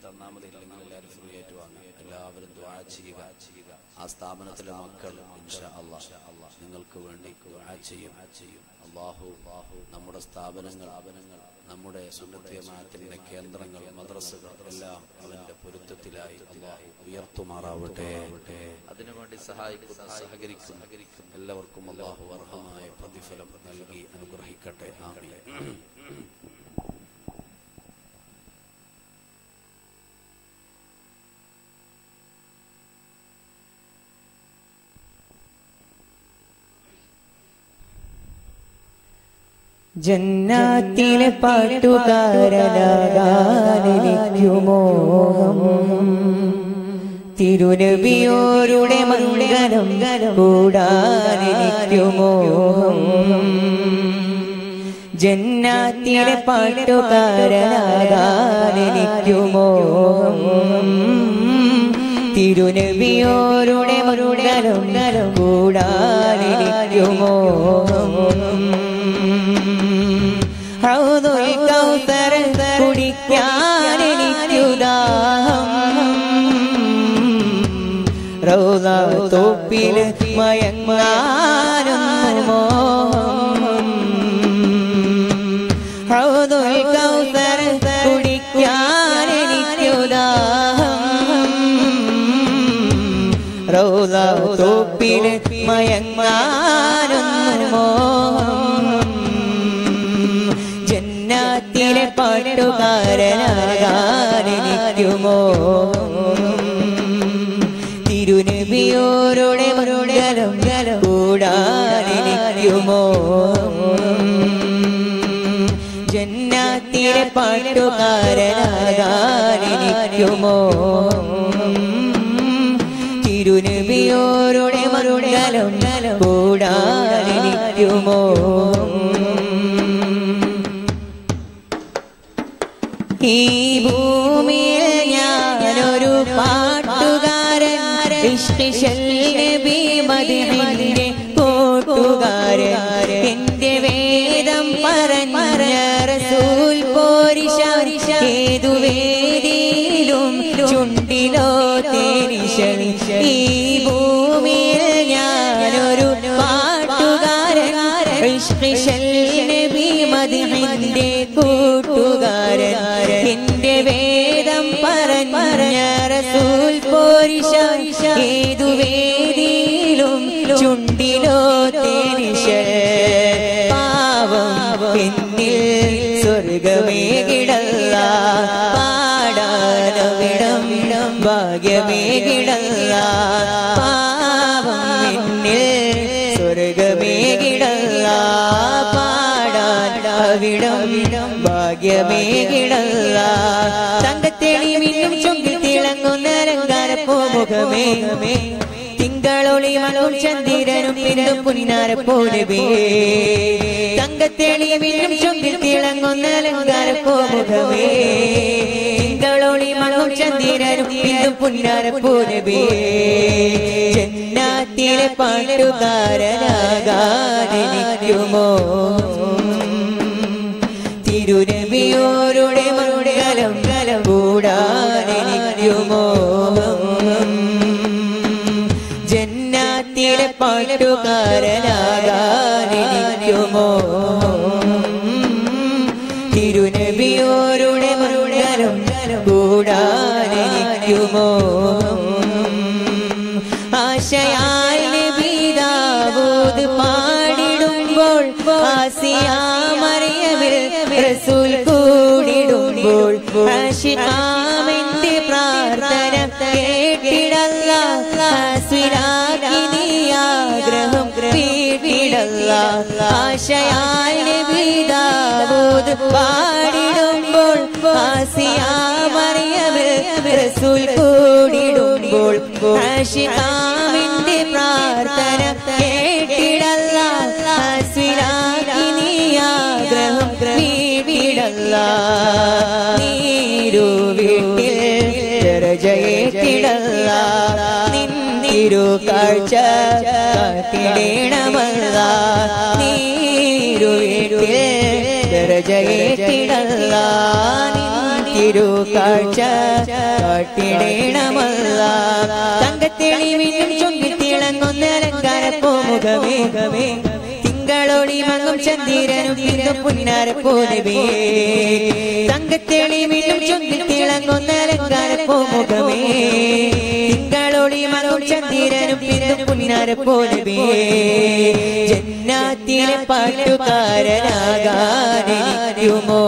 തന്നാമതില്ലെങ്കിൽ എല്ലാവരും ഫ്രീ ആയിട്ട് വാങ്ങാം എല്ലാവരും ദ്വാ ചെയ്യുക ആ സ്ഥാപനത്തിലെ മക്കൾ ഇൻഷാ അല്ലാഹ് നിങ്ങൾക്ക് വേണ്ടി ദ്വാ ചെയ്യും ചെയ്യും അള്ളാഹു നമ്മുടെ സ്ഥാപനങ്ങൾ നമ്മുടെ സുന്നത്തിയമാനത്തിന്റെ കേന്ദ്രങ്ങൾ മദ്രസകൾ എല്ലാം അവന്റെ പൊരുത്തത്തിലായി അള്ളാഹു ഉയർത്തുമാറാവട്ടെ അതിനുവേണ്ടി സഹായിക്കുന്ന സഹകരിക്കുന്ന എല്ലാവർക്കും അള്ളാഹു അർഹമായ പ്രതിഫലം നൽകി അനുഗ്രഹിക്കട്ടെ ആമീൻ ജന്നാത്തിലെ പാട്ടുകാരനാകാനെനിക്കുമോഹം തിരുനബിയോരുടെ മംഗലം കൂടാനെനിക്കുമോഹം ജന്നാത്തിലെ പാട്ടുകാരനാകാനെനിക്കുമോഹം തിരുനബിയോരുടെ മംഗലം കൂടാനെനിക്കുമോഹം ഹൗദുൽ കൗസർ കുടിക്കാൻ എനിക്കുദാഹം റൗദ തോപ്പിൽ മയങ്ങാനും മോഹം ഹൗദുൽ കൗസർ കുടിക്കാൻ എനിക്കുദാഹം റൗദ തോപ്പിൽ മയങ്ങാനും മോഹം ജന്നാത്തിലെ പാട്ടുകാരനാകാനെനിക്കുമോ തിരുനബിയോരുടെ മൃഗലം കൂടാനെനിക്കുമോ ജന്നാത്തിലെ പാട്ടുകാരനാകാനെനിക്കുമോ തിരുനബിയോരുടെ മൃഗലം കൂടാനെനിക്കുമോ ഈ ഭൂമിയിൽ ഞാനൊരു പാട്ടുകാരൻ നബിമതിന്റെ കൂട്ടുകാരൻ എന്റെ വേദം പറഞ്ഞ റസൂൽ പോരിശ ഏതു വേദിയിലും ചുണ്ടിലോ തേനിശ ഈ ഭൂമിയിൽ ഞാനൊരു പാട്ടുകാരൻ നബിമതിന്റെ കൂട്ടുകാരൻ എന്റെ വേദം പറഞ്ഞ റസൂൽ പോരിശ ഏതു വേദിയിലും ചുണ്ടിലോ തേനിശ പാവം എന്നിൽ സ്വർഗമേ കിടല്ല പാടാനവിടം ഭാഗ്യമേ കിടല്ല പാവം എന്നിൽ സ്വർഗമേ കിടല്ല പാടാൻ അവിടം ഭാഗ്യമേ കിടല്ല തങ്കത്തേണി മിന്നും ചൊങ്കിൽ തിളങ്ങുന്ന അലങ്കാരപ്പോ മുഖമേ തിങ്കളൊളി മണവും ചന്ദ്രനും പിന്നും പുന്നാര പോലെ തങ്കത്തേണി മിന്നും ചൊങ്കിൽ തിളങ്ങുന്ന അലങ്കാരപ്പോ മുഖമേ തിങ്കളൊളി മണവും ചന്ദ്രനും പിന്നും പുന്നാര പോലെ ജന്നാത്തിലെ പാട്ടുകാരനാകാനെനിക്കുമോ തിരുനബിയോരുടെ മംഗലം കൂടാനെനിക്കുമോ ജന്നാത്തിലെ പാട്ടുകാരനാകാനെനിക്കുമോ തിരുനബിയോരുടെ മംഗലം കൂടാനെനിക്കുമോ ആശയാൽ നബിദാവൂദ് പാടിടുമ്പോൾ ആസിയാമറിയവിൽ റസൂൽ കൂടിടുമ്പോൾ ആശികാമെന്റെ പ്രാർത്ഥന കേട്ടിടല്ല ആസ്വിരാക്കി നീ ആഗ്രഹം വീട്ടിടല്ല ആശയാൽ നബിദാവൂദ് പാടിടുമ്പോൾ ആസിയാമറിയവിൽ റസൂൽ കൂടിടുമ്പോൾ ആശികാമിന്റെ പ്രാർത്ഥന കേട്ടിടല്ല ആസ്വിരാക്കി നീ ആഗ്രഹം വീട്ടിടല്ല നീരു വീട്ടിൽ ദരജയേറ്റിടല്ല നിന്നിരു കാഴ്ച കാത്തിടേണമല്ല നീരു വീട്ടിൽ ദരജയേറ്റിടല്ല തിരു കാഴ്ച കാട്ടിടേണമല്ല തങ്കത്തെളിവിനും ചൊങ്കിത്തിളങ്ങുന്ന അലങ്കാര പോമുഖമേ തിങ്കളോടി മങ്ങും ചന്ദിരനും ഇന്നും പുന്നാര പോലവേ തങ്കത്തെളിവിനും ചൊങ്കിത്തിളങ്ങുന്ന അലങ്കാര പോമുഖമേ തിങ്കളോടി മങ്ങും ചന്ദിരനും ഇന്നും പുന്നാര പോലവേ ജന്നാത്തിലെ പാട്ടുകാരനാകാനെനിക്കുമോ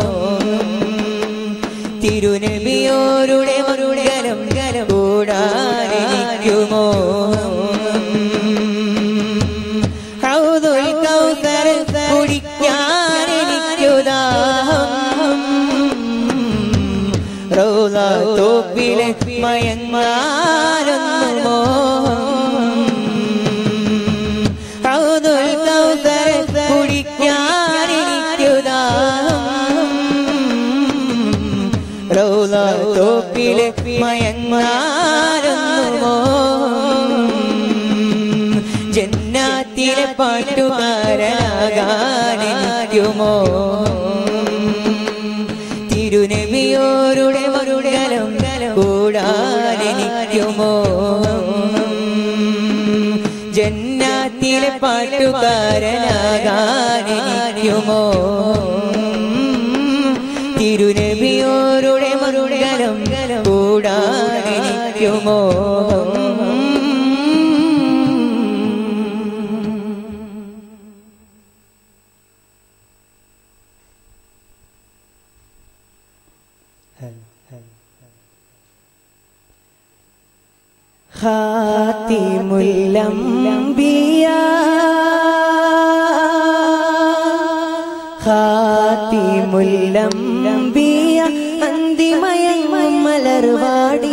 തിരുനബിയോരുടെ മറുകരം ഗരം കൂടാനെനിക്കുമോ ഹൗദുൽ കൗസർ കുടിക്കാനെനിക്കുദാഹം റോള തോപ്പിലെ മയങ്ങാനൊന്നു മോഹം ഹൗദുൽ കൗസർ കുടിക്കാനെനിക്കുദാഹം റോള തോപ്പിലെ മയങ്ങാനൊന്നു ജന്നാത്തിലെ പാട്ടുകാരനാകാനെനിക്കുമോ തിരുനബിയോരുടെ മറുകലം കൂടാനെനിക്കുമോ ജന്നാത്തിലെ പാട്ടുകാരനാകാനെനിക്കുമോ തിരുനബിയോരുടെ മറുകലം കൂടാനെനിക്കുമോ ഹാത്തിമുല്ലംബിയ അന്തിമയം മലർവാടി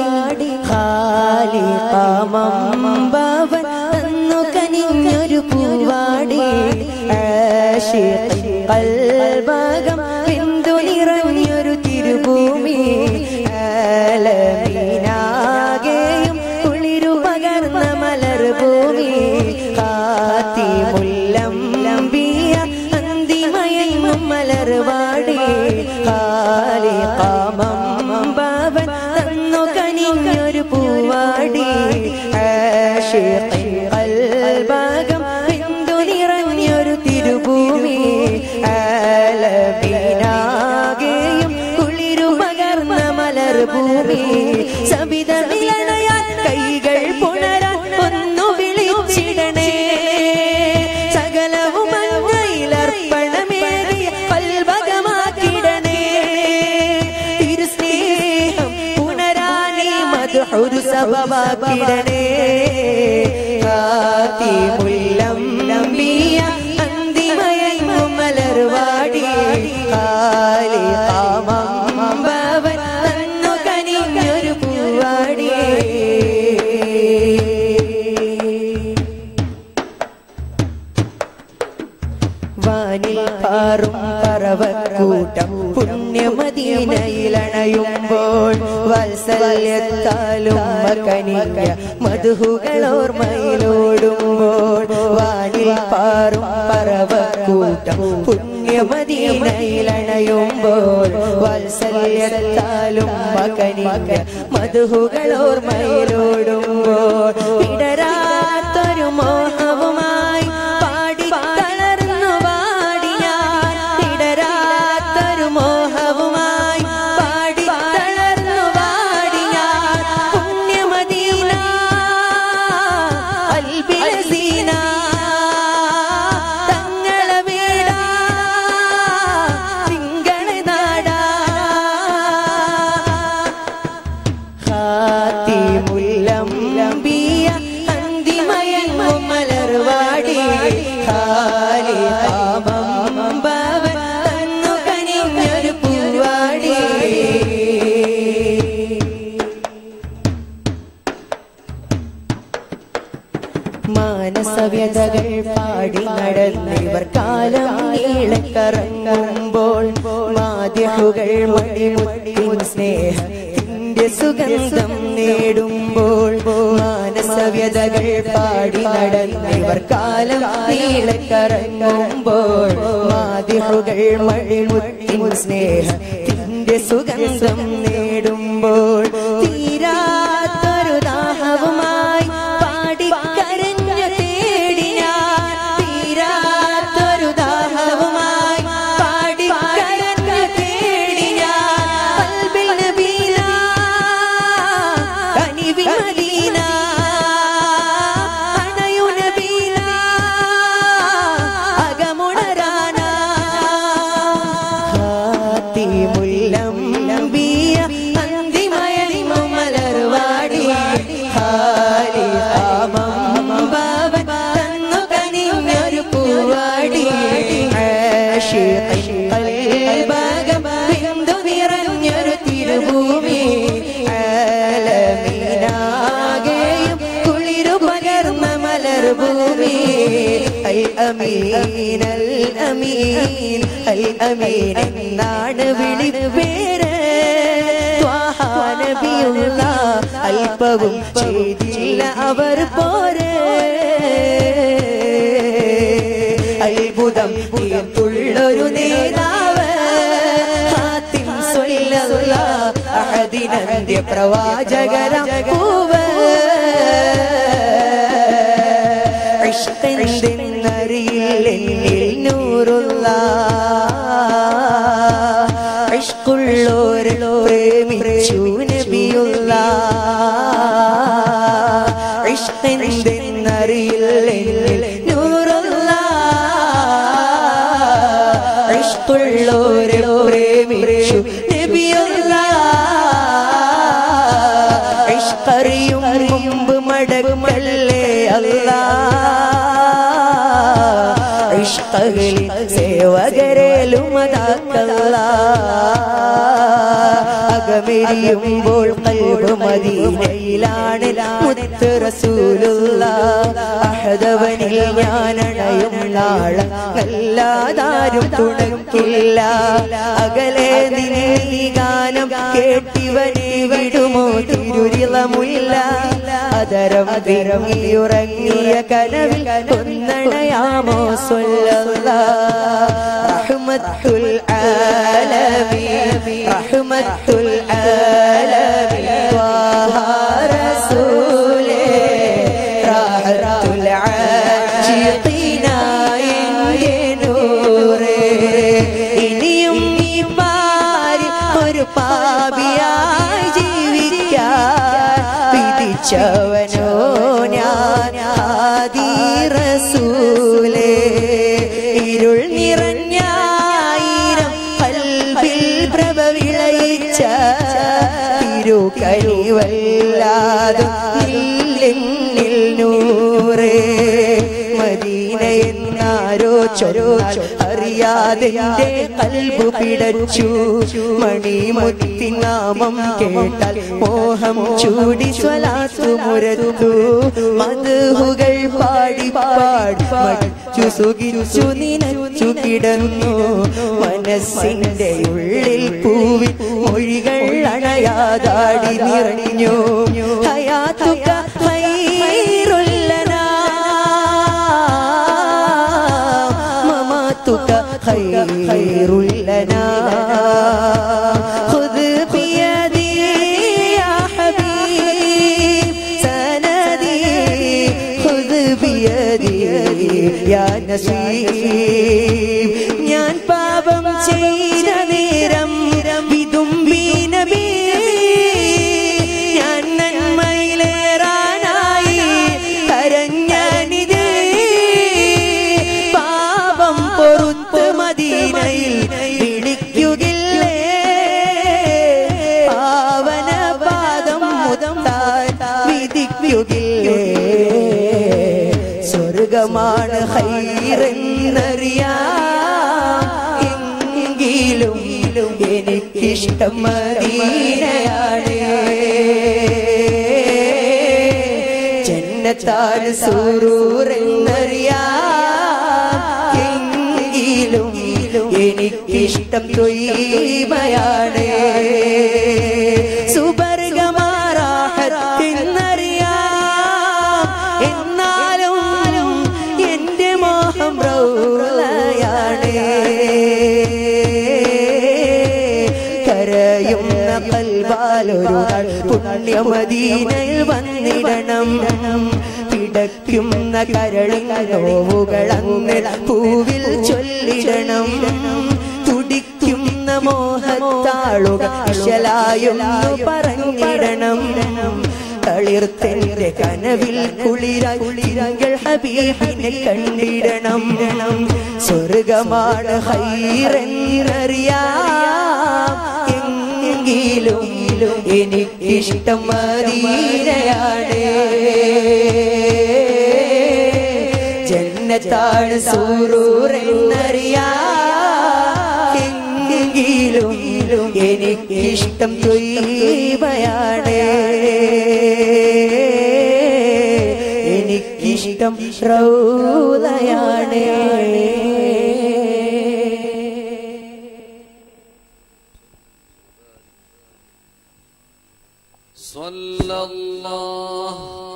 ഖാലിഖാമംബവൻ തന്നു കനിഞ്ഞൊരു പൂവാടി ആശിഖ് കൽബകം ബിന്ദു നിറഞ്ഞൊരു തിരുഭൂമി ആലമീനാകെയും കുളിരു പകർന്ന മലർഭൂമി കാത്തിമുല്ലം ലംബിയ അന്തിമയും മലർവാടി കാലികാമം ബാവൻ തന്നു കനിഞ്ഞൊരു പൂവാടി ആശിഖിൻ കൽബകം ബിന്ദു നിറഞ്ഞൊരു തിരുഭൂമി ആലബിനാകെയും കുളിരു പകർന്ന മലർഭൂമി സബിത നിലണയാൻ കൈകൾ പുണരാൻ ഒന്നു വിളിച്ചിടണേ സകലവും അങ്ങയിലർപ്പണമേറിയ പൽഭകമാക്കിടണേ തിരുസ്നേഹം പുണരാനീ മധുഹുരു സഭവാക്കിടണേ കാത്തി മുല്ലം നമ്പിയ അന്തിമയും മലർവാടി കാലി കാമം തന്നു കനിഞ്ഞൊരു പൂവാടി വാനിൽ പാറും പറവക്കൂട്ടം പുണ്യമദീനയിലണയുമ്പോൾ വാത്സല്യത്താലും കനിഞ്ഞ മധുഹുകളോർമയിലോടുമ്പോൾ വാനിൽ പാറും പറവക്കൂട്ടം പുണ്യമദീനയിലണയുമ്പോൾ വാത്സല്യത്താലും കനിഞ്ഞ മധുഹുകളോർമയിലോടുമ്പോൾ ഇടരാത്തൊരു മോഹവുമായി പാടി തളർന്നു പാടി ഞാൻ ഇടരാത്തൊരു മോഹവുമായി പാടി തളർന്നു പാടി ഞാൻ പുണ്യമദീന അൽബിലസീന തങ്ങളെ വീടാ തിങ്കളെ നാടാ ഹാത്തിമുല്ലം ലംബിയ അന്തിമയങ്ങും മലർവാടി ഹാലി കാമം ഭവൻ തന്നു കനിഞ്ഞൊരു പൂവാടി മാനസവ്യതകൾ പാടി നടന്നിവർ കാലം നീളെ കറങ്ങുമ്പോൾ മാധ്യഹുകൾ മണിമുത്തിൻ സ്നേഹത്തിന്റെ സുഗന്ധം നേടുമ്പോൾ മാനസവ്യതകൾ പാടി നടന്നിവർ കാലം നീളെ കറങ്ങുമ്പോൾ മാധ്യഹുകൾ മണിമുത്തിൻ സ്നേഹത്തിന്റെ നിന്റെ സുഗന്ധം നേടുമ്പോൾ തീരാത്തൊരു ദാഹവുമായി പാടിക്കരഞ്ഞു തേടി ഞാൻ തീരാത്തൊരു ദാഹവുമായി പാടിക്കരഞ്ഞു തേടി ഞാൻ കൽബിൽ നബീന കനിവിൽ മദീന അണയു നബീന അകമുണരാന ഹാത്തിമുല്ലം നബിയ അന്തിമയലിമു മലർവാടി ഹാലിഹാമം ബാബൻ തന്നു കനിഞ്ഞൊരു പൂവാടി ആശിഖിൻ കൽബകം ബിന്ദു നിറഞ്ഞൊരു തിരുഭൂമി ആലമീനാകെയും കുളിരു പകർന്ന മലർഭൂമി അൽ അമീൻ അൽ അമീൻ അൽ അമീൻ എന്നാണ് വിളിപ്പേര് ത്വാഹ നബിയുള്ള അല്പവും ചെയ്തില്ല അവർ പോരെ അത്ഭുതം തീർത്തുള്ളൊരു നേതാവ് ഹാത്തിം സ്വല്ലല്ല അഹദിനന്ത്യ പ്രവാചകര പൂവ് ഇഷ്കെന്തെന്നറിയില്ലെങ്കിൽ നൂറുള്ള ഇഷ്കുള്ളോരോ പ്രേമിച്ചു നബിയുള്ള ഇഷ്കെന്തെന്നറിയില്ലെങ്കിൽ നൂറുള്ള ഇഷ്കുള്ളോരോ പ്രേമിച്ചു നബിയുള്ള ഇഷ്കറിയും മുമ്പ് മടങ്ങല്ലേ അല്ലാ ഇഷ്കകളിൽ സേവകരേലുമതാക്കല്ല അകമെരിയുമ്പോൾ കൽബ് മദീനയിലാണ് മുത്ത് റസൂലുള്ള അഹദവനിൽ ഞാൻ അണയും നാളെ നല്ലാതാരും തുണക്കില്ല അകലെ നിന്നെ ഈ ഗാനം കേട്ടിവനെ വിടുമോ തിരുരിളമുല്ല അതരം തിരങ്ങിയുറങ്ങിയ കനവിൽ കൊന്നണയാമോ സ്വല്ല റഹ്മത്തുൽ ആലമീൻ റഹ്മത്തുൽ ആലമീൻ ത്വാഹ റസൂലേ റാഹത്തുൽ ആശിഖീന എൻ്റെ നൂറേ ഇനിയും ഈ മാറി ഒരു പാപിയായി ജീവിക്കാൻ വിധിച്ചവനോ ഞാൻ ആദി റസൂലേ ഇരുൾ നിറഞ്ഞായിരം കൽബിൽ പ്രഭ വിളയിച്ച തിരുകരിവല്ലാതും ഇല്ലെന്നിൽ നൂറേ മദീന എന്നാരോ ചൊരോ അറിയാതെ എന്റെ കൽബു പിടച്ചു മണിമുത്തി നാമം കേട്ടാൽ മോഹം ചൂടി സ്വലാത്തു മുരത്തു മധുഹുകൾ പാടി പാടി മടിച്ചു സുഖിച്ചു നിനച്ചു കിടന്നു മനസ്സിന്റെ ഉള്ളിൽ പൂവിൽ മൊഴികൾ അണയാതാടി നിറഞ്ഞു ഹയാത്തുക ഖൈറുല്ലനാ മമാതുക ഖൈറുല്ലനാ خذ بيدي يا حبيب سندي خذ بيدي يا نسيب ഞാൻ പാപം ചെയ്ത നേരം വിതുമ്പി നബി ഞാൻ നന്മയിലേറാനായി കരഞ്ഞനിത് പാപം പൊറുത്ത് മദീനയിൽ വിളിക്കുകില്ലേ പാവന പാദം മുതം വിധിക്കുകില്ലേ സ്വർഗമാണ് ഹൈറെന്നറിയാം എങ്കിലും എനിക്കിഷ്ടം മദീനയാണ് ജന്നത്താണ് സൂറൂരെന്നറിയാം എങ്കിലും എനിക്കിഷ്ടം തൊയ്മയാണ് സുബർഗമാറാഹത്തെന്നറിയാം എന്നാലും എന്റെ മോഹം റൗളയാണ് കര ഒരു നാൾ പുണ്യമദീനയിൽ വന്നിടണം പിടയ്ക്കുന്ന കരളിൻ നോവുകൾ അന്ന് പൂവിൽ ചൊല്ലിടണം തുടിക്കുന്ന മോഹത്താളുകൾ ഇശലായും പറഞ്ഞിടണം തളിർത്തന്റെ കനവിൽ കുളിരായി കുളിരങ്ങൾ ഹബീബിനെ കണ്ടിടണം സ്വർഗമാണ് ഹൈറെന്നറിയാം എങ്കിലും എനിക്കിഷ്ടം മദീനയാണ് ജന്നത്താണ് സൂറൂരെന്നറിയാം എങ്കിലും എനിക്കിഷ്ടം തൊയ്ബയാണ് എനിക്കിഷ്ടം റൗദയാണ് صلى الله